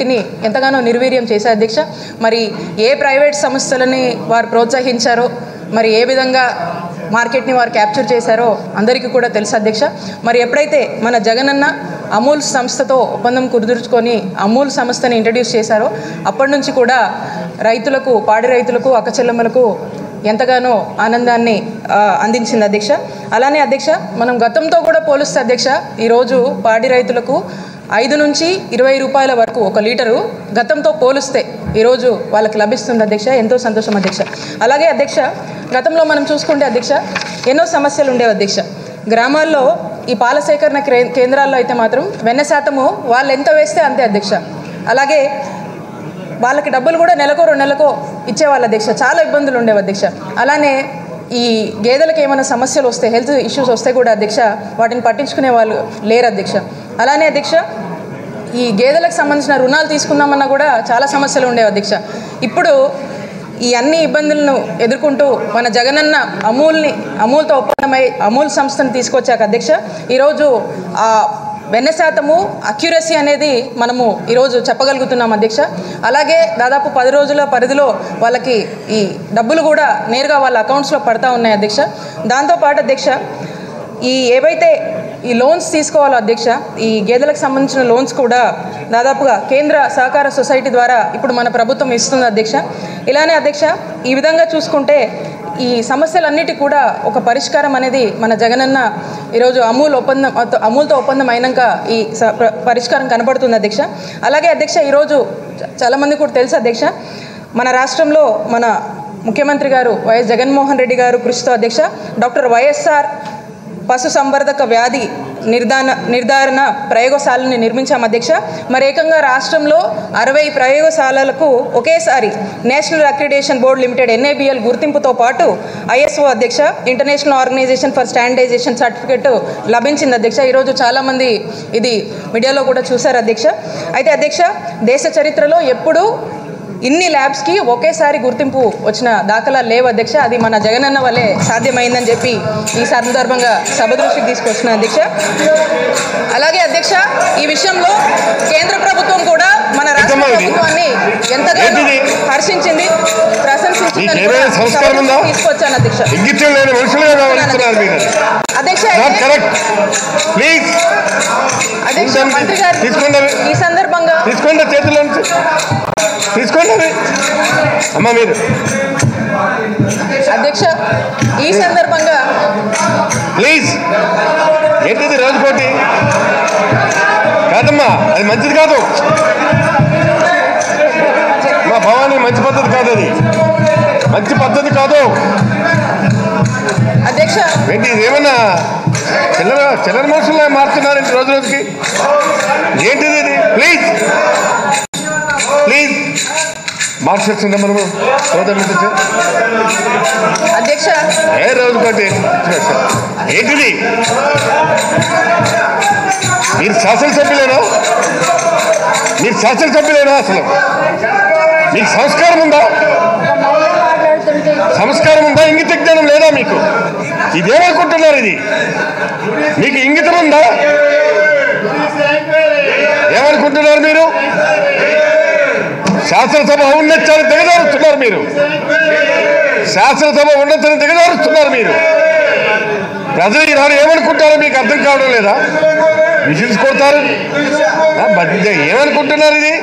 వీటిని ఎంతగానో నిర్వీర్యం చేశారు అధ్యక్ష మరి ఏ ప్రైవేట్ సంస్థలని వారు ప్రోత్సహించారో మరి ఏ విధంగా మార్కెట్ని వారు క్యాప్చర్ చేశారో అందరికీ కూడా తెలుసు అధ్యక్ష మరి ఎప్పుడైతే మన జగనన్న అమూల్ సంస్థతో ఒప్పందం కుదుర్చుకొని అమూల్ సంస్థని ఇంట్రడ్యూస్ చేశారో అప్పటి నుంచి కూడా రైతులకు పాడి రైతులకు అక్కచెల్లెమ్మలకు ఎంతగానో ఆనందాన్ని ఆ, అందించింది అధ్యక్ష అలానే అధ్యక్ష మనం గతంతో కూడా పోలిస్తే అధ్యక్ష ఈరోజు పాడి రైతులకు ఐదు నుంచి ఇరవై రూపాయల వరకు ఒక లీటరు గతంతో పోలిస్తే ఈరోజు వాళ్ళకి లభిస్తుంది అధ్యక్ష ఎంతో సంతోషం అధ్యక్ష అలాగే అధ్యక్ష గతంలో మనం చూసుకుంటే అధ్యక్ష ఎన్నో సమస్యలు ఉండేవి అధ్యక్ష గ్రామాల్లో ఈ పాల సేకరణ క్రే- కేంద్రాల్లో అయితే మాత్రం వెన్న శాతము వాళ్ళు ఎంత వేస్తే అంతే అధ్యక్ష అలాగే వాళ్ళకి డబ్బులు కూడా నెలకో రెండు నెలకో ఇచ్చేవాళ్ళ అధ్యక్ష చాలా ఇబ్బందులు ఉండేవి అధ్యక్ష అలానే ఈ గేదెలకు ఏమైనా సమస్యలు వస్తే హెల్త్ ఇష్యూస్ వస్తే కూడా అధ్యక్ష వాటిని పట్టించుకునే వాళ్ళు లేరు అధ్యక్ష అలానే అధ్యక్ష ఈ గేదెలకు సంబంధించిన రుణాలు తీసుకుందామన్నా కూడా చాలా సమస్యలు ఉండేవి అధ్యక్ష ఇప్పుడు ఈ అన్ని ఇబ్బందులను ఎదుర్కొంటూ మన జగనన్న అమూల్ని అమూల్తో ఒప్పందమై అమూల్ సంస్థను తీసుకొచ్చాక అధ్యక్ష ఈరోజు ఆ వెన్న శాతము అక్యురసీ అనేది మనము ఈరోజు చెప్పగలుగుతున్నాం అధ్యక్ష అలాగే దాదాపు పది రోజుల పరిధిలో వాళ్ళకి ఈ డబ్బులు కూడా నేరుగా వాళ్ళ అకౌంట్స్లో పడతా ఉన్నాయి అధ్యక్ష దాంతోపాటు అధ్యక్ష ఈ ఏవైతే ఈ లోన్స్ తీసుకోవాలో అధ్యక్ష ఈ గేదెలకు సంబంధించిన లోన్స్ కూడా దాదాపుగా కేంద్ర సహకార సొసైటీ ద్వారా ఇప్పుడు మన ప్రభుత్వం ఇస్తుంది అధ్యక్ష ఇలానే అధ్యక్ష ఈ విధంగా చూసుకుంటే ఈ సమస్యలన్నిటి కూడా ఒక పరిష్కారం అనేది మన జగనన్న ఈరోజు అమూల్ ఒప్పందం అమూల్తో ఒప్పందం అయినాక ఈ స- ప్ర- పరిష్కారం కనబడుతుంది అధ్యక్ష అలాగే అధ్యక్ష ఈరోజు చ- చాలామంది కూడా తెలుసు అధ్యక్ష మన రాష్ట్రంలో మన ముఖ్యమంత్రి గారు వైఎస్ జగన్మోహన్ రెడ్డి గారు కృషితో అధ్యక్ష డాక్టర్ వైఎస్ఆర్ పశు సంవర్ధక వ్యాధి నిర్ధారణ నిర్ధారణ ప్రయోగశాలని నిర్మించాం అధ్యక్ష మరి ఏకంగా రాష్ట్రంలో అరవై ప్రయోగశాలలకు ఒకేసారి national accreditation board limited NABL గుర్తింపుతో పాటు ఐఎస్ఓ అధ్యక్ష international organisation for standardisation certificate లభించింది అధ్యక్ష ఈరోజు చాలామంది ఇది మీడియాలో కూడా చూశారు అధ్యక్ష అయితే అధ్యక్ష దేశ చరిత్రలో ఎప్పుడూ ఇన్ని ల్యాబ్స్కి ఒకేసారి గుర్తింపు వచ్చిన దాఖలా లేవు అధ్యక్ష అది మన జగనన్న వల్లే సాధ్యమైందని చెప్పి ఈ సందర్భంగా సభ దృష్టికి తీసుకొచ్చిన అధ్యక్ష అలాగే అధ్యక్ష ఈ విషయంలో కేంద్ర ప్రభుత్వం కూడా మన రాష్ట్ర ఏంటమ్మా ఇది? ప్రభుత్వాన్ని ఎంతగానో ఏంటిది? హర్షించింది ప్రశంసించిందని మీకేమైనా కూడా సంస్కారం సభ ఉందా? దృష్టికి తీసుకొచ్చాను అధ్యక్ష ఇంగిత్యం లేని మనుషులుగా వ్యవహరిస్తున్నారు మీరు అధ్యక్ష నాట్ అయితే కరెక్ట్ ప్లీజ్ అధ్యక్ష తీసుకోండి. మంత్రి గారు తీసుకోండి అవి. ఈ సందర్భంగా తీసుకోండి చేతిలో నుంచి తీసుకోండి అవి అమ్మ మీరు అధ్యక్ష ఈ సందర్భంగా ప్లీజ్ ఏంటిది రోజుకోటి కాదమ్మా అది మంచిది కాదు మా భవానీ మంచి పద్ధతి కాదు అది మంచి పద్ధతి కాదు అధ్యక్ష ఏంటి ఇది ఏమన్నా చిల్లర చిల్లర మనుషుల్లా మారుతున్నారండి రోజు రోజుకి ఏంటిది ఇది ప్లీజ్ ప్లీజ్ మార్చేస్తుందా మనము సోదరులు అధ్యక్ష ఏ రోజు కోటి ఏంటిది మీరు శాసనసభ్యులేనా మీరు శాసనసభ్యులేనా అసలు మీకు సంస్కారం ఉందా సంస్కారం ఉందా ఇంగిత జ్ఞానం లేదా మీకు ఇదేమనుకుంటున్నారు ఇది మీకు ఇంగితం ఉందా ఏమనుకుంటున్నారు మీరు శాసనసభ ఔన్నత్యాన్ని దిగజారుస్తున్నారు మీరు శాసనసభ ఉన్నతిని దిగజారుస్తున్నారు మీరు ప్రజలు ఈనాడు ఏమనుకుంటారో మీకు అర్థం కావడం లేదా విజిల్స్ కొడతారు ఆ, మధ్య ఏమనుకుంటున్నారు ఇది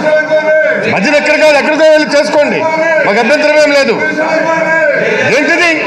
మధ్యన ఎక్కడ కాదు ఎక్కడికో వెళ్ళి చేసుకోండి మాకు అభ్యంతరం ఏం లేదు ఏంటిది